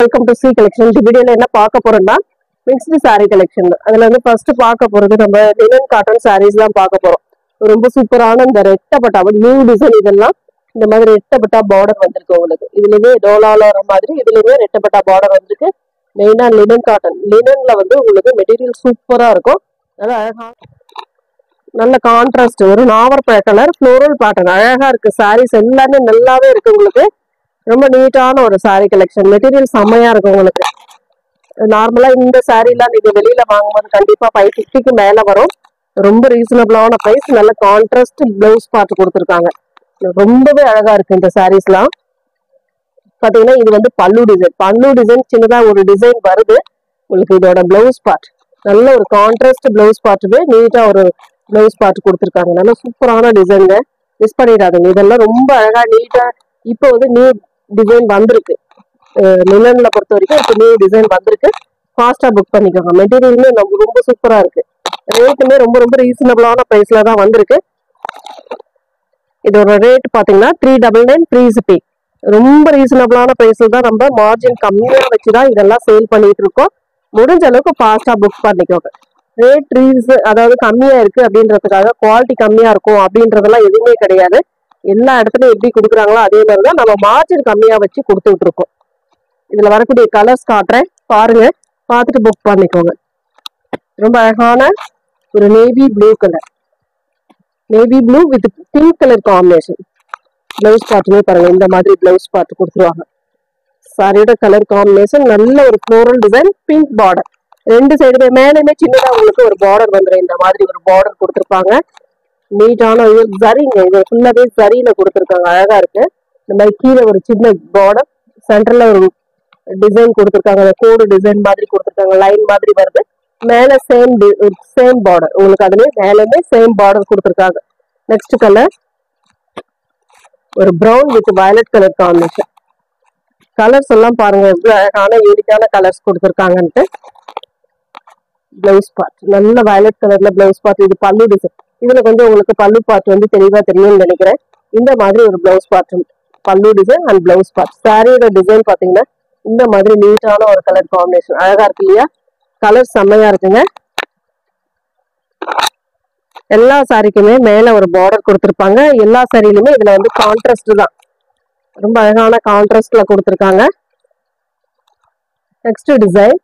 welcome to C collection இந்த வீடியோல என்ன பார்க்க போறோம்னா மிக்ஸ்டு saree கலெக்ஷன் அதுல வந்து ஃபர்ஸ்ட் பார்க்க போறது நம்ம லினன் காட்டன் sarees தான் பார்க்க போறோம் ரொம்ப சூப்பரான இந்த ரெட்டப்பட்டா நியூ டிசைன் இதெல்லாம் இந்த மாதிரி ரெட்டப்பட்டா பார்டர் வந்திருக்கு உங்களுக்கு இதுலயுமே டோலால வர மாதிரி இதுலயுமே ரெட்டப்பட்டா பார்டர் வந்திருக்கு மெயினா லினன் காட்டன் லினன்ல வந்து உங்களுக்கு மெட்டீரியல் சூப்பரா இருக்கும் நல்லா அழகா நல்ல கான்ட்ராஸ்ட் ஒரு நாவற்பழ கலர் ஃப்ளோரல் பேட்டர்ன் அழகா இருக்கு சாரீஸ் எல்லாமே நல்லாவே இருக்கு உங்களுக்கு ரொம்ப நீட்டான ஒரு saree கலெக்ஷன் மெட்டீரியல் செம்மையா இருக்கும் உங்களுக்கு நார்மலா இந்த சாரீலாம் நீங்க வெளியில வாங்கும்போது கண்டிப்பா ஃபைவ் ஃபிஃப்டிக்கு மேல வரும் ரொம்ப ரீசனபிளான பிரைஸ் நல்ல கான்ட்ராஸ்ட் பிளவுஸ் பார்த்து கொடுத்துருக்காங்க ரொம்பவே அழகா இருக்கு இந்த சாரீஸ்லாம் பாத்தீங்கன்னா இது வந்து பல்லு டிசைன் பல்லு டிசைன் சின்னதா ஒரு டிசைன் வருது உங்களுக்கு இதோட பிளவுஸ் பார்ட் நல்ல ஒரு கான்ட்ராஸ்ட் பிளவுஸ் பார்ட்டுமே நீட்டா ஒரு பிளவுஸ் பார்ட் கொடுத்துருக்காங்க நல்ல சூப்பரான டிசைனுங்க மிஸ் பண்ணிடாதீங்க இதெல்லாம் ரொம்ப அழகா நீட்டா இப்போ வந்து நியூ டிசைன் வந்திருக்கு நிலன்ல பொறுத்த வரைக்கும் இப்போ நியூ டிசைன் வந்திருக்கு ஃபாஸ்டா புக் பண்ணிக்கோங்க மெட்டீரியலுமே நம்ம ரொம்ப சூப்பரா இருக்கு ரேட்டுமே ரொம்ப ரொம்ப ரீசனபிளான பிரைஸ்ல தான் வந்திருக்கு இதோட ரேட் பாத்தீங்கன்னா three double nine three CP ரொம்ப ரீசனபிளான பிரைஸ்ல தான் நம்ம மார்ஜின் கம்மியா வச்சுதான் இதெல்லாம் சேல் பண்ணிட்டு இருக்கோம் முடிஞ்ச அளவுக்கு ஃபாஸ்டா புக் பண்ணிக்கோங்க ரேட் ரீஸ் அதாவது கம்மியா இருக்கு அப்படின்றதுக்காக குவாலிட்டி கம்மியா இருக்கும் அப்படின்றதெல்லாம் எதுவுமே கிடையாது எல்லா இடத்துலயும் எப்படி கொடுக்குறாங்களோ அதே மாதிரி தான் நம்ம மார்ஜின் கம்மியா வச்சு கொடுத்துட்டு இருக்கோம் இதுல வரக்கூடிய கலர்ஸ் காட்டுறேன் பாருங்க பார்த்துட்டு புக் பண்ணிக்கோங்க ரொம்ப அழகான ஒரு navy blue colour navy blue with pink colour combination blouse பார்ட்டுமே பாருங்க இந்த மாதிரி பிளவுஸ் பார்த்து கொடுத்துருவாங்க சாரியோட கலர் காம்பினேஷன் நல்ல ஒரு ஃப்ளோரல் டிசைன் பிங்க் பார்டர் ரெண்டு சைடுமே மேலேயுமே சின்னதா உங்களுக்கு ஒரு பார்டர் வந்துடும் இந்த மாதிரி ஒரு பார்டர் கொடுத்துருப்பாங்க நீட்டான இது சரிங்க இது ஃபுல்லாவே சரியில கொடுத்துருக்காங்க அழகா இருக்கு இந்த மாதிரி கீழே ஒரு சின்ன பார்டர் சென்டர்ல ஒரு டிசைன் கொடுத்துருக்காங்க அந்த கோடு டிசைன் மாதிரி கொடுத்துருக்காங்க லைன் மாதிரி வருது மேல சேம் சேம் பார்டர் உங்களுக்கு அதுலயே மேலேயுமே சேம் பார்டர் கொடுத்துருக்காங்க நெக்ஸ்ட் கலர் ஒரு brown with violet colour combination colours எல்லாம் பாருங்க எவ்வளவு அழகான யூனிக்கான கலர்ஸ் கொடுத்துருக்காங்கன்ட்டு பிளவுஸ் பார்ட் நல்ல வயலட் கலர்ல பிளவுஸ் பார்ட் இது பல்லு டிசைன் இதுல கொஞ்சம் உங்களுக்கு பல்லு பார்ட் வந்து தெளிவா தெரியும்னு நினைக்கிறேன் இந்த மாதிரி ஒரு blouse part pallu design and blouse part சாரியோட டிசைன் பாத்தீங்கன்னா இந்த மாதிரி நீட்டான ஒரு கலர் காம்பினேஷன் அழகா இருக்கு இல்லையா கலர் செம்மையா இருக்குங்க எல்லா சாரிக்குமே மேல ஒரு பார்டர் கொடுத்துருப்பாங்க எல்லா சாரிலுமே இதுல வந்து கான்ட்ராஸ்ட் தான் ரொம்ப அழகான கான்ட்ராஸ்ட்ல கொடுத்துருக்காங்க next design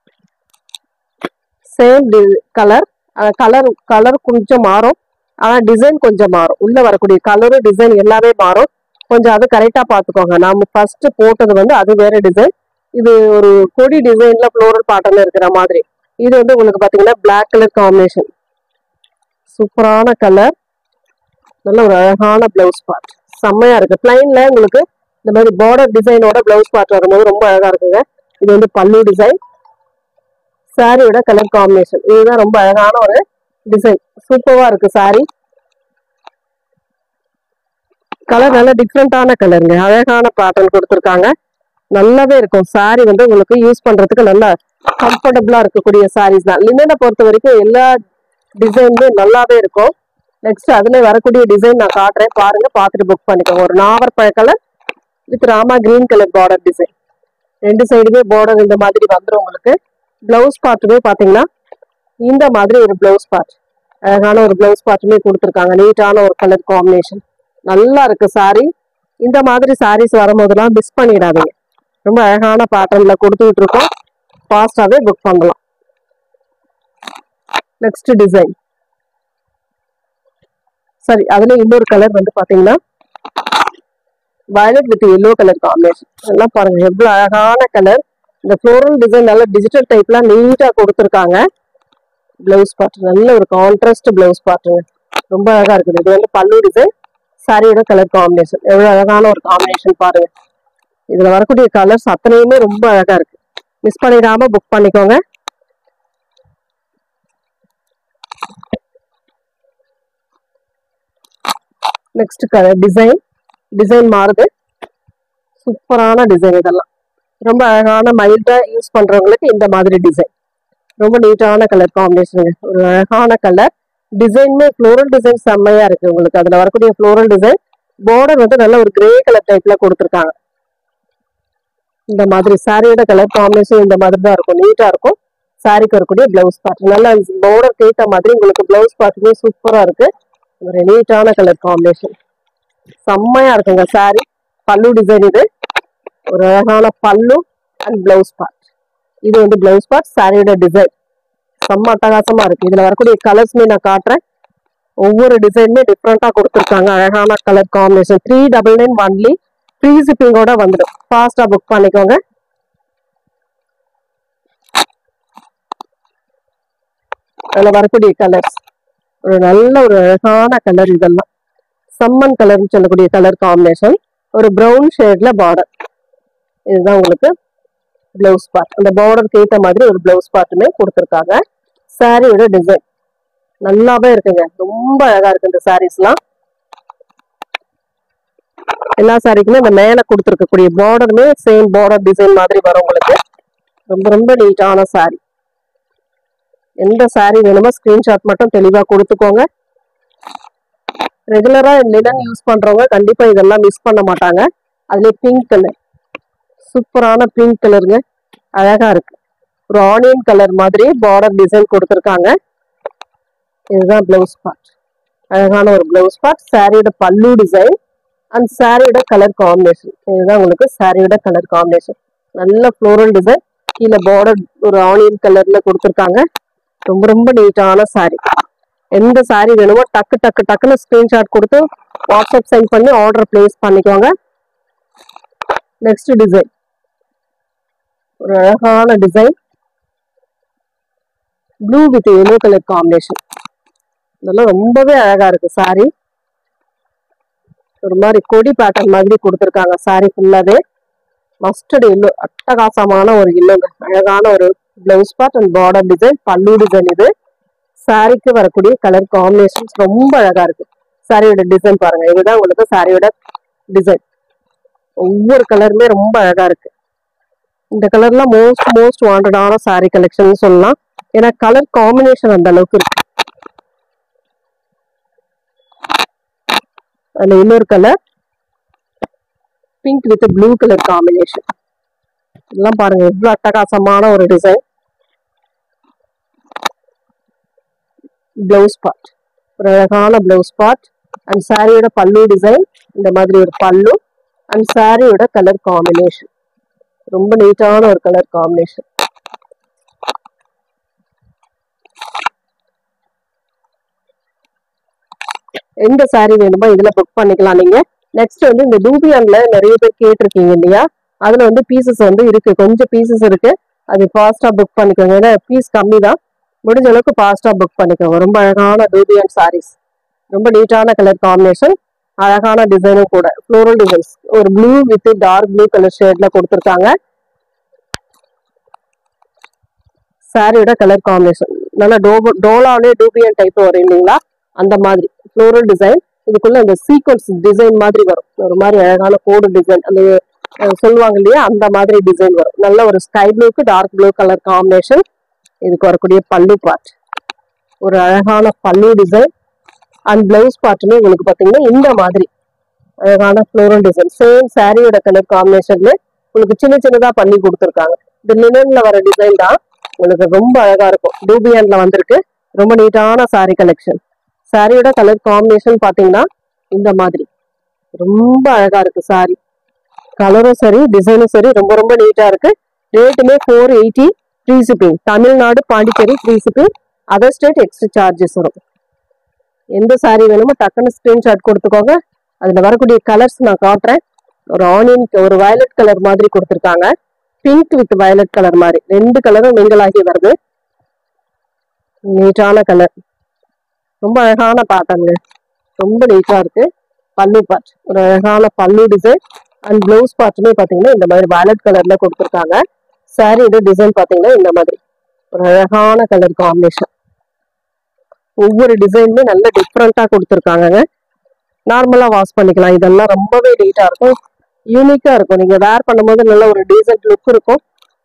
same colour colour colour கொஞ்சம் மாறும் ஆனா டிசைன் கொஞ்சம் மாறும் உள்ள வரக்கூடிய கலரு டிசைன் எல்லாமே மாறும் கொஞ்சம் அது கரெக்டா பாத்துக்கோங்க நாம ஃபர்ஸ்ட் போட்டது வந்து அது வேற டிசைன் இது ஒரு கொடி டிசைன்ல ஃப்ளோரல் பேட்டர்ல இருக்கிற மாதிரி இது வந்து உங்களுக்கு பாத்தீங்கன்னா பிளாக் கலர் காம்பினேஷன் சூப்பரான கலர் நல்ல ஒரு அழகான பிளவுஸ் பார்ட் செம்மையா இருக்கு பிளைன்ல உங்களுக்கு இந்த மாதிரி பார்டர் டிசைனோட பிளவுஸ் பார்ட் வரும்போது ரொம்ப அழகா இருக்குங்க இது வந்து பல்லு டிசைன் சாரியோட கலர் காம்பினேஷன் இதுதான் ரொம்ப அழகான ஒரு டிசைன் சூப்பரா இருக்கு சாரி கலர் நல்ல டிஃப்ரெண்டான கலருங்க அழகான பேட்டர்ன் கொடுத்துருக்காங்க நல்லாவே இருக்கும் சாரி வந்து உங்களுக்கு யூஸ் பண்றதுக்கு நல்ல கம்ஃபர்டபுளா இருக்கக்கூடிய சாரீஸ் தான் லினனை பொறுத்த வரைக்கும் எல்லா டிசைனுமே நல்லாவே இருக்கும் நெக்ஸ்ட் அதுல வரக்கூடிய டிசைன் நான் காட்டுறேன் பாருங்க பார்த்துட்டு புக் பண்ணிக்கோங்க ஒரு நாவற்பழ colour with Rama green colour border design ரெண்டு சைடுமே பார்டர் இந்த மாதிரி வந்துடும் உங்களுக்கு பிளவுஸ் பார்ட்டுமே பாத்தீங்கன்னா இந்த மாதிரி ஒரு பிளவுஸ் பார்ட் அழகான ஒரு பிளவுஸ் பார்ட்டுமே கொடுத்துருக்காங்க நீட்டான ஒரு கலர் காம்பினேஷன் நல்லா இருக்கு சாரி இந்த மாதிரி சாரீஸ் வரும்போதெல்லாம் மிஸ் பண்ணிடாதீங்க ரொம்ப அழகான பேட்டர்ன்ல கொடுத்துட்டு இருக்கோம் ஃபாஸ்டாவே புக் பண்ணலாம் நெக்ஸ்ட் டிசைன் சரி அதுல இன்னொரு கலர் வந்து பாத்தீங்கன்னா violet with yellow colour combination எல்லாம் பாருங்க எவ்வளவு அழகான கலர் இந்த ஃப்ளோரல் டிசைன் நல்ல டிஜிட்டல் டைப்ல நீட்டா கொடுத்துருக்காங்க பிளவுஸ் பார்ட் நல்ல ஒரு கான்ட்ராஸ்ட் பிளவுஸ் பார்ட்டுங்க ரொம்ப அழகா இருக்குது இது வந்து பல்லு டிசைன் சாரியோட கலர் காம்பினேஷன் எவ்வளவு அழகான ஒரு காம்பினேஷன் பாருங்க இதுல வரக்கூடிய கலர்ஸ் அத்தனையுமே ரொம்ப அழகா இருக்கு மிஸ் பண்ணிடாம புக் பண்ணிக்கோங்க நெக்ஸ்ட் கலர் டிசைன் டிசைன் மாறுது சூப்பரான டிசைன் இதெல்லாம் ரொம்ப அழகான மைல்டா யூஸ் பண்றவங்களுக்கு இந்த மாதிரி டிசைன் ரொம்ப நீட்டான கலர் காம்பினேஷன் ஒரு அழகான கலர் டிசைனுமே ஃப்ளோரல் டிசைன் செம்மையா இருக்கு உங்களுக்கு அதுல வரக்கூடிய ஃப்ளோரல் டிசைன் பார்டர் வந்து நல்ல ஒரு கிரே கலர் டைப்ல கொடுத்துருக்காங்க இந்த மாதிரி சாரியோட கலர் காம்பினேஷன் இந்த மாதிரி தான் இருக்கும் நீட்டா இருக்கும் சாரிக்கு வரக்கூடிய பிளவுஸ் பார்ட் நல்லா பார்டருக்கு ஏற்ற மாதிரி உங்களுக்கு பிளவுஸ் பார்ட்டுமே சூப்பரா இருக்கு ஒரு நீட்டான கலர் காம்பினேஷன் செம்மையா இருக்குங்க சாரி பல்லு டிசைன் இது ஒரு அழகான பல்லு அண்ட் பிளவுஸ் பார்ட் இது வந்து பிளவுஸ் பார்ட் சாரியோட டிசைன் செம்ம அட்டகாசமா இருக்கு இதுல வரக்கூடிய கலர்ஸ்மே நான் காட்டுறேன் ஒவ்வொரு டிசைனுமே டிஃப்ரெண்டா கொடுத்துருக்காங்க அழகான colour combination three double nine only free ஷிப்பிங்கோட வந்துடும் ஃபாஸ்டா புக் பண்ணிக்கோங்க அதுல வரக்கூடிய கலர்ஸ் ஒரு நல்ல ஒரு அழகான கலர் இதெல்லாம் சம்மன் கலர்னு சொல்லக்கூடிய கலர் காம்பினேஷன் ஒரு ப்ரௌன் ஷேட்ல பார்டர் இதுதான் உங்களுக்கு பிளவுஸ் பார்ட் அந்த பார்டருக்கு ஏற்ற மாதிரி ஒரு பிளவுஸ் பார்ட்டுமே கொடுத்துருக்காங்க சாரியோட டிசைன் நல்லாவே இருக்குங்க ரொம்ப அழகா இருக்கு இந்த சாரீஸ்லாம் எல்லா சாரிக்குமே இந்த மேல கொடுத்துருக்கக்கூடிய பார்டருமே சேம் பார்டர் டிசைன் மாதிரி வரும் உங்களுக்கு ரொம்ப ரொம்ப நீட்டான சாரி எந்த சாரி வேணுமோ ஸ்கிரீன்ஷாட் மட்டும் தெளிவா கொடுத்துக்கோங்க ரெகுலரா லினன் யூஸ் பண்றவங்க கண்டிப்பா இதெல்லாம் மிஸ் பண்ண மாட்டாங்க அதுல பிங்க் கலர் சூப்பரான பிங்க் கலருங்க அழகா இருக்கு ஒரு ஆனியன் கலர் மாதிரி பார்டர் டிசைன் கொடுத்துருக்காங்க இதுதான் பிளவுஸ் பார்ட் அழகான ஒரு பிளவுஸ் பார்ட் சாரியோட பல்லு டிசைன் அண்ட் சாரியோட கலர் காம்பினேஷன் இதுதான் உங்களுக்கு சாரியோட கலர் காம்பினேஷன் நல்ல ஃப்ளோரல் டிசைன் கீழே பார்டர் ஒரு ஆனியன் கலர்ல கொடுத்துருக்காங்க ரொம்ப ரொம்ப நீட்டான சாரி எந்த சாரி வேணுமோ டக்கு டக்கு டக்குன்னு ஸ்கிரீன்ஷாட் கொடுத்து வாட்ஸ்அப் சென்ட் பண்ணி ஆர்டர் பிளேஸ் பண்ணிக்கோங்க நெக்ஸ்ட் டிசைன் ஒரு அழகான design blue with yellow colour combination இதெல்லாம் ரொம்பவே அழகா இருக்கு சாரி ஒரு மாதிரி கொடி பேட்டர்ன் மாதிரி கொடுத்துருக்காங்க சாரி ஃபுல்லாவே மஸ்டர்ட் எல்லோ அட்டகாசமான ஒரு இல்லோங்க அழகான ஒரு blouse part and border design பல்லு டிசைன் இது சாரிக்கு வரக்கூடிய கலர் காம்பினேஷன்ஸ் ரொம்ப அழகா இருக்கு சாரியோட டிசைன் பாருங்க இதுதான் உங்களுக்கு சாரியோட டிசைன் ஒவ்வொரு கலருமே ரொம்ப அழகா இருக்கு இந்த கலர்லாம் மோஸ்ட் மோஸ்ட் வாண்டடான சாரி கலெக்ஷன் சொல்லலாம் ஏன்னா கலர் காம்பினேஷன் அந்த அளவுக்கு இருக்கு அதுல இன்னொரு colour pink with blue colour combination இதெல்லாம் பாருங்க எவ்வளவு அட்டகாசமான ஒரு டிசைன் பிளவுஸ் பார்ட் ஒரு அழகான பிளவுஸ் பார்ட் அண்ட் சாரியோட பல்லு டிசைன் இந்த மாதிரி ஒரு பல்லு அண்ட் சாரியோட கலர் காம்பினேஷன் ரொம்ப நீட்டான ஒரு கலர் காம்பினேஷன் எந்த சாரி வேணுமோ இதுல புக் பண்ணிக்கலாம் நீங்க நெக்ஸ்ட் வந்து இந்த டூபியான்ல நிறைய பேர் கேட்டிருக்கீங்க இல்லையா அதுல வந்து பீசஸ் வந்து இருக்கு கொஞ்சம் பீசஸ் இருக்கு அது ஃபாஸ்டா புக் பண்ணிக்கோங்க ஏன்னா பீஸ் கம்மி தான் முடிஞ்ச அளவுக்கு ஃபாஸ்டா புக் பண்ணிக்கோங்க ரொம்ப அழகான டூபியான் சாரீஸ் ரொம்ப நீட்டான கலர் காம்பினேஷன் அழகான டிசைனும் கூட ஃப்ளோரல் டிசைன்ஸ் ஒரு blue with dark blue colour ஷேட்ல கொடுத்துருக்காங்க சாரியோட கலர் காம்பினேஷன் நல்லா டோ டோலாலே டூபியன் டைப் வரும் இல்லைங்களா அந்த மாதிரி ஃப்ளோரல் டிசைன் இதுக்குள்ள இந்த சீக்வன்ஸ் டிசைன் மாதிரி வரும் ஒரு மாதிரி அழகான கோடு டிசைன் அந்த அஹ், சொல்லுவாங்க இல்லையா அந்த மாதிரி டிசைன் வரும் நல்ல ஒரு ஸ்கை ப்ளூக்கு டார்க் ப்ளூ கலர் காம்பினேஷன் இதுக்கு வரக்கூடிய பல்லு பார்ட் ஒரு அழகான பல்லு டிசைன் அண்ட் பிளவுஸ் பார்ட்டுமே உங்களுக்கு பார்த்தீங்கன்னா இந்த மாதிரி அழகான ஃப்ளோரல் டிசைன் சேம் சாரியோட கலர் காம்பினேஷன்ல உங்களுக்கு சின்ன சின்னதா பண்ணி கொடுத்துருக்காங்க இது லினன்ல வர டிசைன் தான் உங்களுக்கு ரொம்ப அழகா இருக்கும் டூபியான்ல வந்திருக்கு ரொம்ப நீட்டான சாரி கலெக்ஷன் சாரியோட கலர் காம்பினேஷன் பாத்தீங்கன்னா இந்த மாதிரி ரொம்ப அழகா இருக்கு சாரி கலரும் சரி டிசைனும் சரி ரொம்ப ரொம்ப நீட்டா இருக்கு ரேட்டுமே four eighty free shipping Tamil Nadu Pondicherry free shipping other state extra charges வரும் எந்த சாரி வேணுமோ டக்குன்னு ஸ்கிரீன்ஷாட் கொடுத்துக்கோங்க அதுல வரக்கூடிய கலர்ஸ் நான் காட்டுறேன் ஒரு ஆனியன் ஒரு வயலட் கலர் மாதிரி கொடுத்துருக்காங்க பிங்க் வித் வயலட் கலர் மாதிரி ரெண்டு கலரும் mingle ஆகி வருது நீட்டான கலர் ரொம்ப அழகான பேட்டர்னுங்க ரொம்ப நீட்டா இருக்கு பல்லு பார்ட் ஒரு அழகான பல்லு டிசைன் அண்ட் பிளவுஸ் பார்ட்டுமே பாத்தீங்கன்னா இந்த மாதிரி வயலட் கலர்ல கொடுத்துருக்காங்க சாரியோட டிசைன் பாத்தீங்கன்னா இந்த மாதிரி ஒரு அழகான கலர் காம்பினேஷன் ஒவ்வொரு டிசைனுமே நல்ல டிஃப்ரெண்டா கொடுத்துருக்காங்கங்க நார்மலா வாஷ் பண்ணிக்கலாம் இதெல்லாம் ரொம்பவே நீட்டா இருக்கும் யூனிக்கா இருக்கும் நீங்க வேர் பண்ணும்போது நல்ல ஒரு டீசென்ட் லுக் இருக்கும்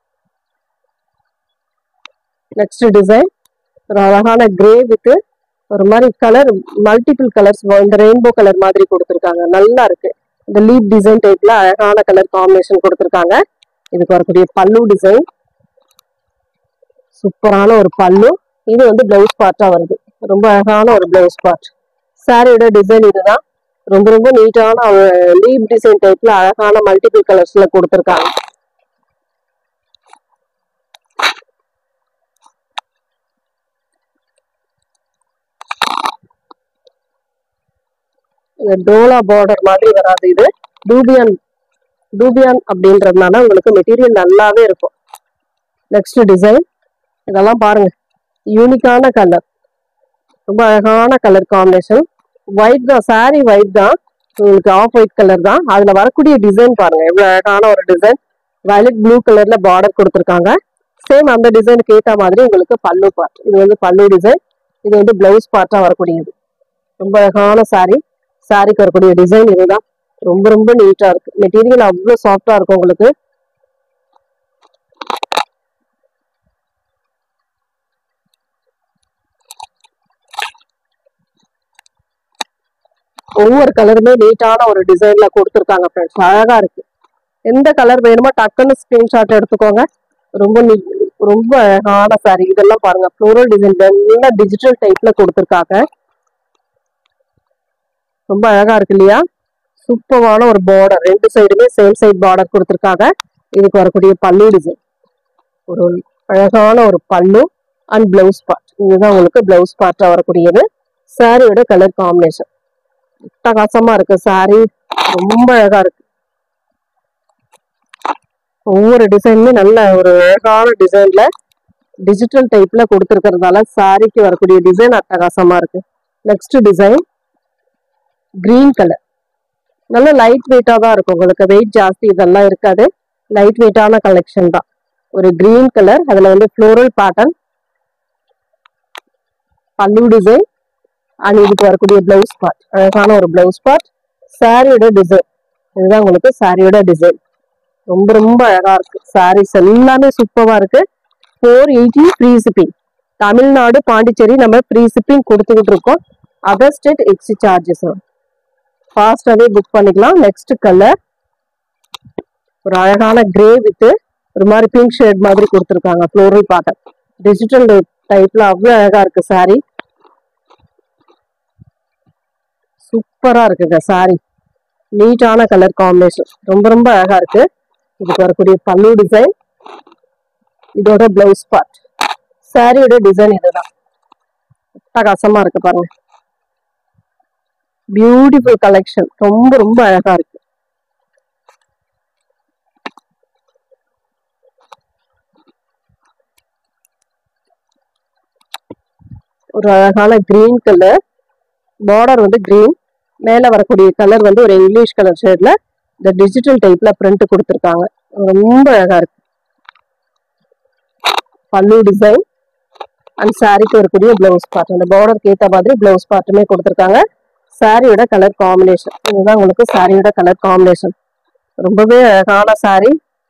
நெக்ஸ்ட் டிசைன் ஒரு அழகான கிரே வித் ஒரு மாதிரி கலர் மல்டிபிள் கலர்ஸ் இந்த ரெயின்போ கலர் மாதிரி கொடுத்துருக்காங்க நல்லா இருக்கு இந்த லீப் டிசைன் டைப்ல அழகான கலர் காம்பினேஷன் கொடுத்துருக்காங்க இதுக்கு வரக்கூடிய பல்லு டிசைன் சூப்பரான ஒரு பல்லு இது வந்து பிளவுஸ் பார்ட்டா வருது ரொம்ப அழகான ஒரு பிளவுஸ் பார்ட் சாரியோட டிசைன் இதுதான் ரொம்ப ரொம்ப நீட்டான ஒரு லீப் டிசைன் டைப்ல அழகான மல்டிபிள் கலர்ஸ்ல கொடுத்துருக்காங்க டோலா பார்டர் மாதிரி வராது இது டூபியான் டூபியான் அப்படின்றதுனால உங்களுக்கு மெட்டீரியல் நல்லாவே இருக்கும் நெக்ஸ்ட் டிசைன் இதெல்லாம் பாருங்க யூனிக்கான கலர் ரொம்ப அழகான கலர் காம்பினேஷன் ஒயிட் தான் சாரி ஒயிட் தான் உங்களுக்கு ஆஃப் ஒயிட் கலர் தான் அதுல வரக்கூடிய டிசைன் பாருங்க எவ்வளவு அழகான ஒரு டிசைன் வயலட் ப்ளூ கலர்ல பார்டர் கொடுத்துருக்காங்க சேம் அந்த டிசைனுக்கு ஏற்ற மாதிரி உங்களுக்கு பல்லு பார்ட் இது வந்து பல்லு டிசைன் இது வந்து பிளவுஸ் பார்ட்டா வரக்கூடியது ரொம்ப அழகான சாரி சாரிக்கு வரக்கூடிய டிசைன் இதுதான் ரொம்ப ரொம்ப நீட்டா இருக்கு மெட்டீரியல் அவ்வளவு சாஃப்டா இருக்கும் உங்களுக்கு ஒவ்வொரு கலருமே நீட்டான ஒரு டிசைன்ல கொடுத்துருக்காங்க ஃப்ரெண்ட்ஸ் அழகா இருக்கு எந்த கலர் வேணுமோ டக்குன்னு ஸ்கிரீன்ஷாட் எடுத்துக்கோங்க ரொம்ப நீ- ரொம்ப அழகான சாரி இதெல்லாம் பாருங்க ஃப்ளோரல் டிசைன் நல்லா டிஜிட்டல் டைப்ல கொடுத்துருக்காங்க ரொம்ப அழகா இருக்கு இல்லையா சூப்பரான ஒரு பார்டர் ரெண்டு சைடுமே சேம் சைடு பார்டர் கொடுத்துருக்காங்க இதுக்கு வரக்கூடிய பல்லு டிசைன் ஒரு அழகான ஒரு பல்லு அண்ட் பிளவுஸ் பார்ட் இதுதான் உங்களுக்கு பிளவுஸ் பார்ட்டா வரக்கூடியது சாரியோட கலர் காம்பினேஷன் அட்டகாசமா இருக்கு சாரி ரொம்ப அழகா இருக்கு ஒவ்வொரு டிசைனுமே நல்ல ஒரு அழகான டிசைன்ல டிஜிட்டல் டைப்ல கொடுத்துருக்கறதால சாரிக்கு வரக்கூடிய டிசைன் அட்டகாசமா இருக்கு நெக்ஸ்ட் டிசைன் கிரீன் கலர் நல்ல லைட் வெயிட்டா தான் இருக்கும் உங்களுக்கு வெயிட் ஜாஸ்தி இதெல்லாம் இருக்காது லைட் வெயிட்டான கலெக்ஷன் தான் ஒரு கிரீன் கலர் அதுல வந்து ஃப்ளோரல் பேட்டர்ன் பல்லு டிசைன் அண்ட் இதுக்கு வரக்கூடிய பிளவுஸ் பார்ட் அழகான ஒரு பிளவுஸ் பார்ட் சாரியோட டிசைன் இதுதான் உங்களுக்கு சாரியோட டிசைன் ரொம்ப ரொம்ப அழகா இருக்கு சாரீஸ் எல்லாமே சூப்பரா இருக்கு four eighty free shipping Tamil Nadu Pondicherry நம்ம ஃப்ரீ ஷிப்பிங் கொடுத்துக்கிட்டு இருக்கோம் அதர் ஸ்டேட் எக்ஸ்ட்ரா சார்ஜஸ் ஃபாஸ்டாவே புக் பண்ணிக்கலாம் நெக்ஸ்ட் கலர் ஒரு அழகான கிரே வித் ஒரு மாதிரி பிங்க் ஷேட் மாதிரி கொடுத்துருக்காங்க ஃப்ளோரல் பேட்டர்ன் டிஜிட்டல் டைப்ல அவ்வளோ அழகா இருக்கு சாரி சூப்பரா இருக்குங்க சாரி நீட்டான கலர் காம்பினேஷன் ரொம்ப ரொம்ப அழகா இருக்கு இதுக்கு வரக்கூடிய பல்லு டிசைன் இதோட பிளவுஸ் பார்ட் சாரியோட டிசைன் இதுதான் அட்டகாசமா இருக்கு பாருங்க பியூட்டிஃபுல் கலெக்ஷன் ரொம்ப ரொம்ப அழகா இருக்கு ஒரு அழகான கிரீன் கலர் பார்டர் வந்து கிரீன் மேல வரக்கூடிய கலர் வந்து ஒரு இங்கிலீஷ் கலர் ஷேட்ல இந்த டிஜிட்டல் டைப்ல பிரிண்ட் கொடுத்துருக்காங்க ரொம்ப அழகா இருக்கு பல்லு டிசைன் அண்ட் சாரிக்கு வரக்கூடிய பிளவுஸ் பார்ட் அந்த பார்டருக்கு ஏற்ற மாதிரி பிளவுஸ் பார்ட்டுமே கொடுத்துருக்காங்க சாரியோட கலர் காம்பினேஷன் இதுதான் உங்களுக்கு சாரியோட கலர் காம்பினேஷன் ரொம்பவே அழகான sari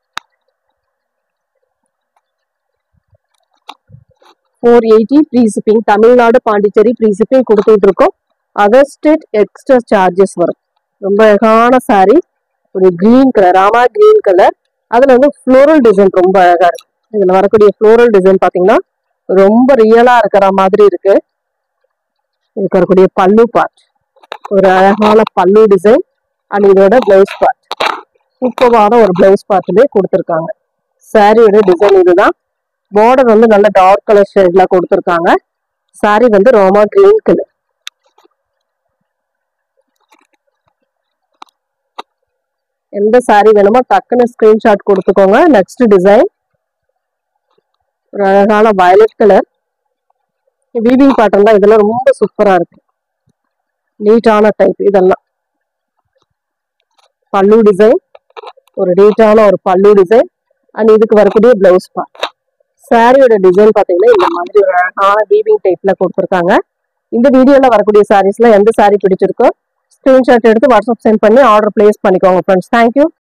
four eighty free shipping Tamil Nadu Pondicherry free shipping கொடுத்துட்டு இருக்கோம் அதர் ஸ்டேட் எக்ஸ்ட்ரா சார்ஜஸ் வரும் ரொம்ப அழகான சாரி ஒரு green colour Rama green colour அதுல வந்து ஃப்ளோரல் டிசைன் ரொம்ப அழகா இருக்கு இதுல வரக்கூடிய ஃப்ளோரல் டிசைன் பாத்தீங்கன்னா ரொம்ப ரியலா இருக்கிற மாதிரி இருக்கு இதுக்கு வரக்கூடிய பல்லு பார்ட் ஒரு அழகான பல்லு டிசைன் அண்ட் இதோட பிளவுஸ் பார்ட் சூப்பரான ஒரு பிளவுஸ் பார்ட்டுமே கொடுத்துருக்காங்க சாரியோட டிசைன் இதுதான் பார்டர் வந்து நல்ல டார்க் கலர் ஷேட்ல கொடுத்துருக்காங்க சாரி வந்து ரோமா கிரீன் கலர் எந்த சாரி வேணுமோ டக்குன்னு ஸ்கிரீன்ஷாட் கொடுத்துக்கோங்க நெக்ஸ்ட் டிசைன் ஒரு அழகான வயலட் கலர் வீவிங் பேட்டர்ன் தான் இதெல்லாம் ரொம்ப சூப்பரா இருக்கு நீட்டான டைப் இதெல்லாம் பல்லு டிசைன் ஒரு நீட்டான ஒரு பல்லு டிசைன் அண்ட் இதுக்கு வரக்கூடிய பிளவுஸ் பார்ட் சாரியோட டிசைன் பாத்தீங்கன்னா இந்த மாதிரி ஒரு அழகான வீவிங் டைப்ல கொடுத்துருக்காங்க இந்த வீடியோல வரக்கூடிய சாரீஸ்ல எந்த சாரி பிடிச்சிருக்கோ ஸ்கிரீன்ஷாட் எடுத்து வாட்ஸ்அப் சென்ட் பண்ணி ஆர்டர் பிளேஸ் பண்ணிக்கோங்க ஃப்ரெண்ட்ஸ் தேங்க்யூ